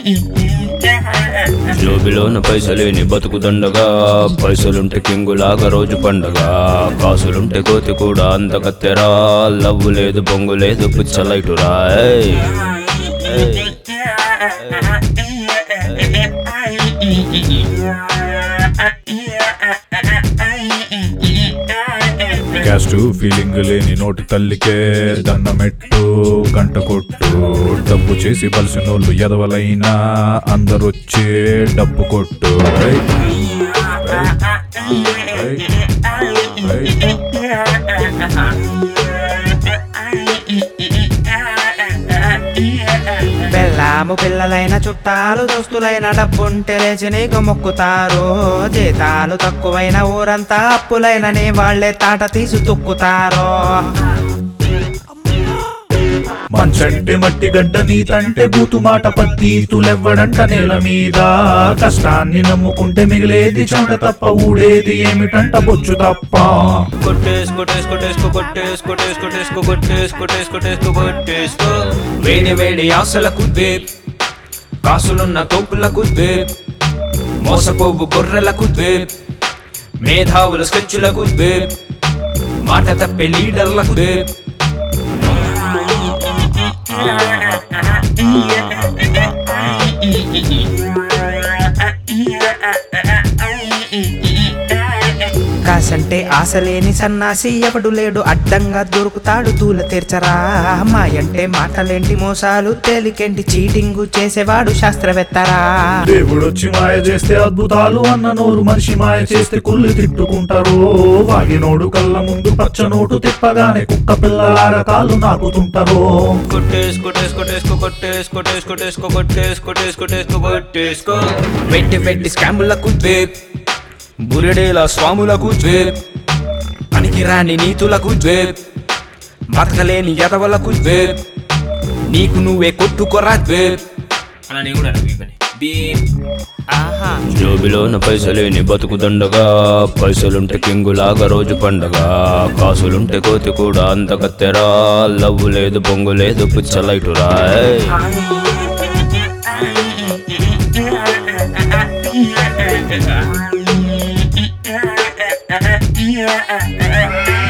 జోబిలోన పైసలేని బతుకు దండగా పైసలుంటే కింగులాగా రోజు పండగ కాసులుంటే కోతి కూడా అంత కత్తెరా లవ్వు లేదు బొంగు లేదు పిచ్చలైటురా ఏయ్. ఏయ్. క్యాస్ట్ ఫీలింగ్ లేని నోటి తల్లికే దన్నమెట్టు గంట కొట్టు డబ్బు చేసి బలిసినోళ్ళు ఎదవలైనా అందరొచ్చే డబ్బు కొట్టు రై. రై. రై. రై. పెళ్ళాము పిల్లలైన చుట్టాలు దోస్తులైన డబ్బుంటే లేచి నీకు మొక్కుతారు జీతాలు తక్కువైన ఊరంతా అప్పులైనని వాళ్ళే తాట తీసి తొక్కుతారు మంచంటే మట్టి గడ్డ నీతంటే బూతు మాట పత్తీతులెవ్వడంట నేల మీద కష్టాన్ని నమ్ముకుంటే మిగిలేది చెమట తప్ప ఊడేది ఏమిటంట బొచ్చు తప్ప కొట్టేసుకో కొట్టేసుకో కొట్టేసుకో కొట్టేసుకో కొట్టేసుకో కొట్టేసుకో కొట్టేసుకో కొట్టేసుకో వేడి వేడి ఆశలకు ద్వేప్ కాసులున్న తోపులకు ద్వేప్ మోసపోవు గొర్రెలకు ద్వేప్ మేధావుల స్కెచ్చులకు ద్వేప్ మాట తప్పే లీడర్లకు ద్వేప్ కాసంటే ఆశలేని సన్నాసి ఎవడు లేడు అడ్డంగా దొరుకుతాడు తూల తీర్చరా మాయంటే మాటలేంటి మోసాలు తేలికేంటి చీటింగు చేసేవాడు శాస్త్రవేత్తరా దేవుడొచ్చి మాయ చేస్తే అద్భుతాలు అన్న నోరు మనిషి మాయ చేస్తే కుళ్ళి తిట్టుకుంటారు వాగినోడు కళ్ళ ముందు పచ్చ నోటు తిప్పగానే కుక్క పిల్లలార కాళ్ళు నాకుతుంటారు కొట్టేసుకో కొట్టేసుకో కొట్టేసుకో కొట్టేసుకో కొట్టేసుకో కొట్టేసుకో కొట్టేసుకో కొట్టేసుకో వెట్టి వెట్టి స్కాములకు ద్వేప్ బురిడేల స్వాములకు ద్వేప్ పనికిరాని నీతులకు ద్వేప్ బతకలేని ఎదవలకు ద్వేప్ నీకు నువ్వే కొట్టుకోరా ద్వేప్ అలా కూడా ఆహా జోబిలోన పైసలేని బతుకు దండగా పైసలుంటే కింగులాగా రోజు పండగ కాసులుంటే కోతి కూడా అంత కత్తెరా లవ్వు లేదు బొంగు లేదు పిచ్చలైటురా ఏయ్. Yeah.